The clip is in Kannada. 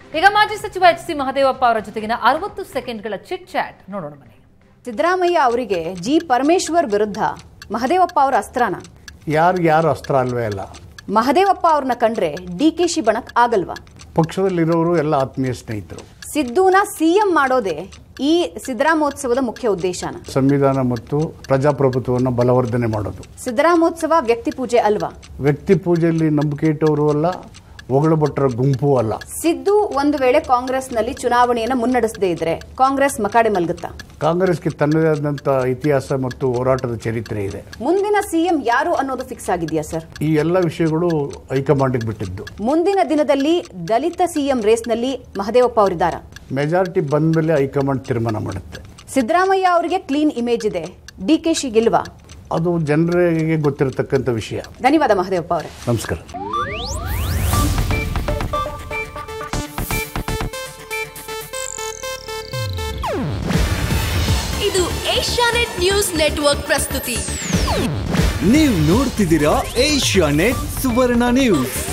ಈಗ ಮಾಜಿ ಸಚಿವ ಎಚ್ ಸಿ ಮಹದೇವಪ್ಪ ಅವರ ಜೊತೆಗಿನ ಅರವತ್ತು ಸೆಕೆಂಡ್ಗಳ ಚಿಟ್ ಚಾಟ್ ನೋಡೋಣ ಬನ್ನಿ ಸಿದ್ದರಾಮಯ್ಯ ಅವರಿಗೆ ಜಿ ಪರಮೇಶ್ವರ್ ವಿರುದ್ಧ ಮಹದೇವಪ್ಪ ಅವರ ಅಸ್ತ್ರನ ಯಾರಿಗೆ ಯಾರು ಅಸ್ತ್ರ ಅಲ್ವೇ ಅಲ್ಲ ಮಹದೇವಪ್ಪ ಅವ್ರನ್ನ ಕಂಡ್ರೆ ಡಿ ಕೆ ಶಿ ಬಣಕ್ ಆಗಲ್ವಾ ಪಕ್ಷದಲ್ಲಿರೋರು ಎಲ್ಲ ಆತ್ಮೀಯ ಸ್ನೇಹಿತರು ಸಿದ್ದುನ ಸಿಎಂ ಮಾಡೋದೇ ಈ ಸಿದ್ದರಾಮೋತ್ಸವದ ಮುಖ್ಯ ಉದ್ದೇಶನ ಸಂವಿಧಾನ ಮತ್ತು ಪ್ರಜಾಪ್ರಭುತ್ವವನ್ನು ಬಲವರ್ಧನೆ ಮಾಡೋದು ಸಿದ್ದರಾಮೋತ್ಸವ ವ್ಯಕ್ತಿ ಪೂಜೆ ಅಲ್ವಾ ವ್ಯಕ್ತಿ ಪೂಜೆಯಲ್ಲಿ ನಂಬಿಕೆ ಇಟ್ಟವರು ಅಲ್ಲ ಹೊಗಳು ಭಟ್ರ ಗುಂಪು ಅಲ್ಲ ಸಿದ್ದು ಒಂದು ವೇಳೆ ಕಾಂಗ್ರೆಸ್ನಲ್ಲಿ ಚುನಾವಣೆಯನ್ನ ಮುನ್ನಡೆಸದೇ ಇದ್ರೆ ಕಾಂಗ್ರೆಸ್ ಮಕಾಡೆ ಮಲ್ಗುತ್ತಾ ಕಾಂಗ್ರೆಸ್ಗೆ ತನ್ನದೇ ಆದಂಥ ಇತಿಹಾಸ ಮತ್ತು ಹೋರಾಟದ ಚರಿತ್ರೆ ಇದೆ ಮುಂದಿನ ಸಿಎಂ ಯಾರು ಅನ್ನೋದು ಫಿಕ್ಸ್ ಆಗಿದೆಯಾ ಸರ್ ಈ ಎಲ್ಲ ವಿಷಯಗಳು ಹೈಕಮಾಂಡಿಗೆ ಬಿಟ್ಟಿದ್ದು ಮುಂದಿನ ದಿನದಲ್ಲಿ ದಲಿತ ಸಿಎಂ ರೇಸ್ನಲ್ಲಿ ಮಹದೇವಪ್ಪ ಅವರಿದ್ದಾರ ಮೆಜಾರಿಟಿ ಬಂದ ಮೇಲೆ ಹೈಕಮಾಂಡ್ ತೀರ್ಮಾನ ಮಾಡುತ್ತೆ ಸಿದ್ದರಾಮಯ್ಯ ಅವರಿಗೆ ಕ್ಲೀನ್ ಇಮೇಜ್ ಇದೆ ಡಿ ಕೆ ಶಿ ಗಿಲ್ವಾ ಅದು ಜನರಿಗೆ ಗೊತ್ತಿರತಕ್ಕಂಥ ವಿಷಯ ಧನ್ಯವಾದ ಮಹದೇವಪ್ಪ ಅವರೇ ನಮಸ್ಕಾರ ಇದು ಏಷ್ಯಾನೆಟ್ ನ್ಯೂಸ್ ನೆಟ್ವರ್ಕ್ ಪ್ರಸ್ತುತಿ ನೀವು ನೋಡ್ತಿದ್ದೀರಾ ಏಷ್ಯಾ ನೆಟ್ ಸುವರ್ಣ ನ್ಯೂಸ್